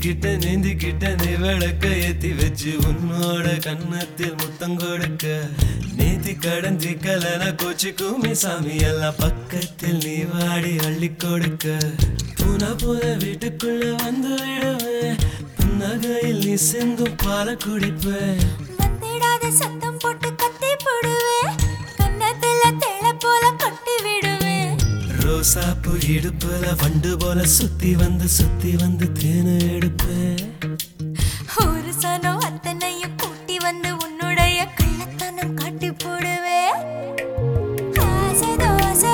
நீந்திக்கிட்ட நீந்திக்கிட்ட நீ விளக்க ஏத்தி வச்சு உன்னோட கன்னத்தில் முத்தம் கொடுக்க நேத்தி கடஞ்சி கலன கோச்சு கூமி சாமி எல்லாம் பக்கத்தில் நீ வாடி அள்ளி கொடுக்க பூனா போல வீட்டுக்குள்ள வந்து விடுவேன் புன்னகையில் நீ சிந்தும் பால குடிப்பேன் வந்திடாத சத்தம் போட்டு கத்தி போடுவேன் கன்னத்துல தேள போல கொட்டி விடுவேன் ரோசாப்பூ இடுப்புல வண்டு போல சுத்தி வந்து சுத்தி வந்து தேனை எடுப்பேன் ஒரு சனம் அத்தனையும் கூட்டி வந்து உன்னுடைய கள்ளத்தனம் காட்டி போடுவேன் ஆசை தோசை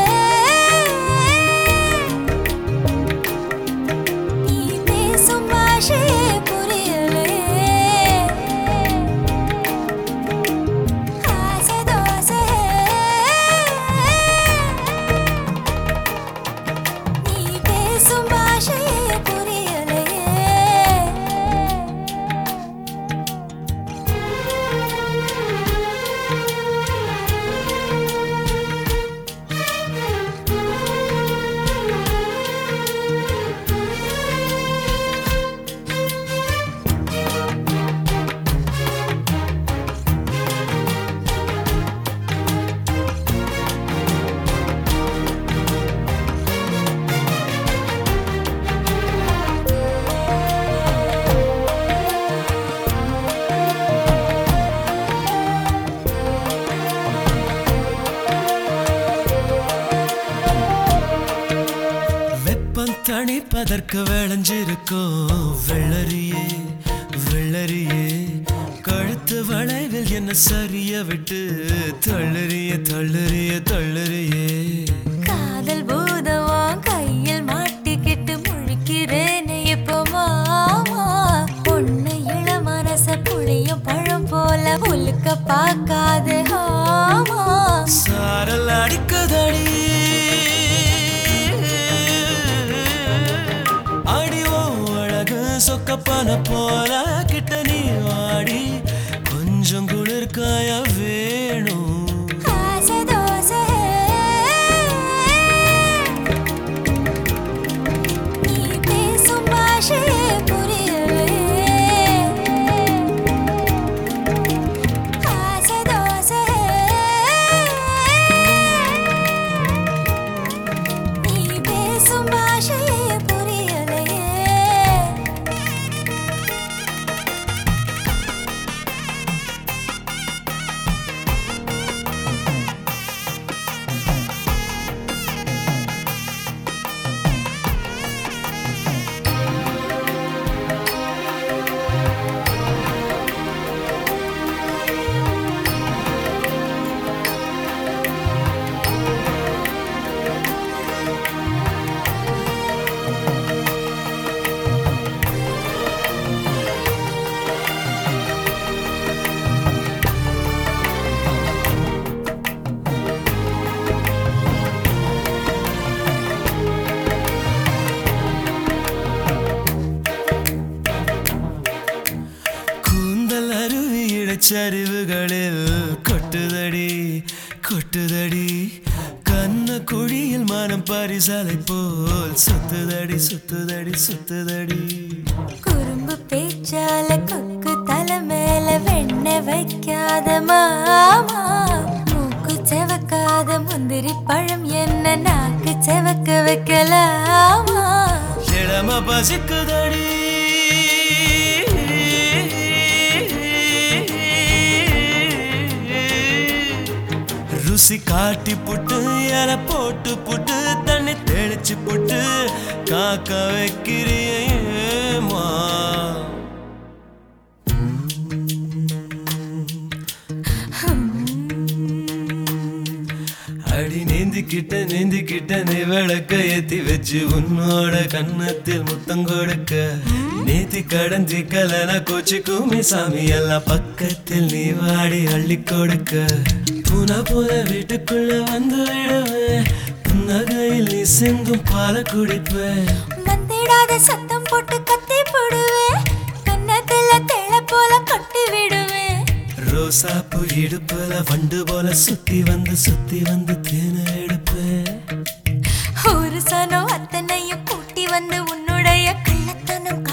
நீ பேசும் பாஷையே புரியலே ஆசை தோசை நீ பேசும் பாஷையே புரியலே வெப்பம் தணிப்பதற்கு விளைஞ்சிருக்கும் வெள்ளரியே வெள்ளரியே கழுத்து வளைவில் என்ன சரிய விட்டு தள்ளறிய தள்ளறிய தள்ளறியே காதல் பூதமா கையில் மாட்டிக்கிட்டு முழிக்கிறேனே இப்போ மாமா பொண்ணு இள மனச புளியும் பழம் போல உலுக்க பார்க்காது ஆமா சாரல் அடிக்குதடி அடிவோ அழகு சொக்கப்பன போல கிட்ட நீ வாடி கொஞ்சம் குளிர்காய வேணும் ஆசை தோசை நீ பேசும் பாஷையே புரியலே ஆசை தோசை நீ பேசும் பாஷையே புரியலே கூந்தல் அருவி இடைச்சரிவுகளில் கொட்டுதடி கொட்டுதடி கண்ண குழியில் மனம் பரிசலை போல் சுத்துதடி சுத்துதடி சுத்துதடி குறும்பு பேச்சால கொக்கு தலை மேல வெண்ண வைக்காத மாமா மூக்கு செவக்காத முந்திரி பழம் என்ன நாக்கு செவக்க வைக்கலாமா இளம பசிக்குதடி ருசி காட்டி புட்டு இலை போட்டு புட்டு தண்ணி தெளிச்சு புட்டு காக்க வைக்கிறியேமா அடி நீந்திக்கிட்ட நீந்திக்கிட்ட நீ விளக்க ஏத்தி வச்சு உன்னோட கன்னத்தில் முத்தம் கொடுக்க நேத்தி கடஞ்சி கலன கோச்சு கூமி சாமி எல்லாம் பக்கத்தில் நீ வாடி அள்ளி கொடுக்க பூனா போல வீட்டுக்குள்ள வந்து விடுவேன் புன்னகையில் நீ சிந்தும் பால குடிப்பேன் வந்திடாத சத்தம் போட்டு கத்தி போடுவேன் கன்னத்துல தேள போல கொட்டி விடுவேன் ரோசாப்பூ இடுப்புல வண்டு போல சுத்தி வந்து சுத்தி வந்து தேனை எடுப்பேன் ஒரு சனம் அத்தனையும் கூட்டி வந்து உன்னுடைய கள்ளத்தனம்